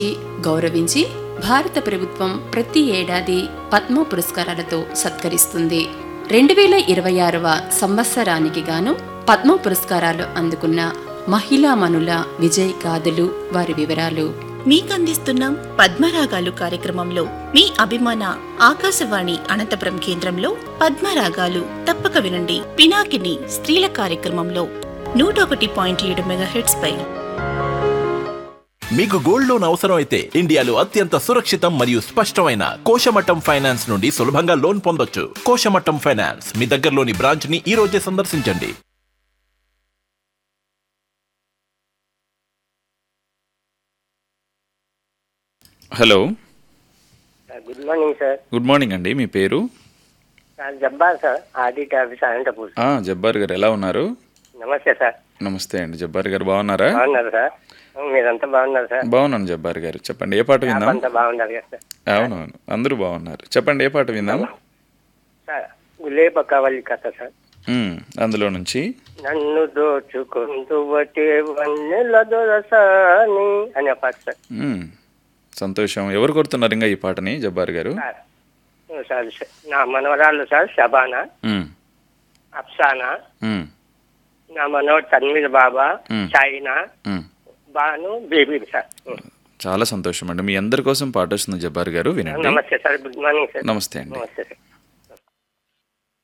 గౌరవించి భారత ప్రభుత్వం ప్రతి ఏడాది పద్మ పురస్కారాలతో సత్కరిస్తుంది రెండు వేల ఇరవై ఆరవ సంవత్సరానికి గాను పద్మ పురస్కారాలు అందుకున్న మహిళామణుల విజయ్ గాథలు వారి వివరాలు మీకందిస్తున్నాం పద్మరాగాలు కార్యక్రమంలో మీ అభిమాన ఆకాశవాణి అనంతపురం కేంద్రంలో పద్మరాగాలు తప్పక వినండి పినాకిని స్త్రీల కార్యక్రమంలో నూట ఒకటి పాయింట్ ఏడు మెగాహెట్స్ పై మీకు గోల్డ్ లోన్ అవసరం అయితే ఇండియాలో అత్యంత సురక్షితం మరియు స్పష్టమైన కోశమట్టం ఫైనాన్స్ నుండి సులభంగా లోన్ పొందొచ్చు కోశమట్టం ఫైనాన్స్ మీ దగ్గరలోని బ్రాంచ్ ని ఈ రోజే సందర్శించండి hello good morning sir good morning అండి మీ పేరు sir Jabbar sir audit office Anantapur ఆ, జబ్బార్ గారు ఎలా ఉన్నారు నమస్తే సార్ నమస్తే అండి జబ్బార్ గారు బాగున్నారా బాగున్నారు సార్ మీరంతా బాగున్నారు సార్ బాగున్నాను జబ్బార్ గారు చెప్పండి ఏ పాట విందాం అంతా బాగున్నారు కదా సార్ అవునవును అందరూ బాగున్నారు చెప్పండి ఏ పాట విందాం సార్ గులేబ కావాలి కథ సార్ మ్మ్, అందులో నుంచి నన్ను దోచుకుంటూ వటే వన్నెల దొరసాని అనే పాట సార్ మ్మ్, సంతోషం ఎవరు కొడుతున్నారు ఇంకా ఈ పాటని జబ్బార్ గారు సార్ సార్ సార్, నా మనవరాళ్ళు సార్ షబానా మ్మ్, అఫ్సానా మ్మ్, నా మనోడు తన్మీర్ బాబా మ్. షాయినా మ్మ్. బాను బేబీ సార్ చాలా సంతోషం అండి మీ అందరి కోసం పాట వస్తుంది జబ్బార్ గారు వినండి నమస్తే సార్ గుడ్ మార్నింగ్ సార్ నమస్తే అండి నమస్తే సార్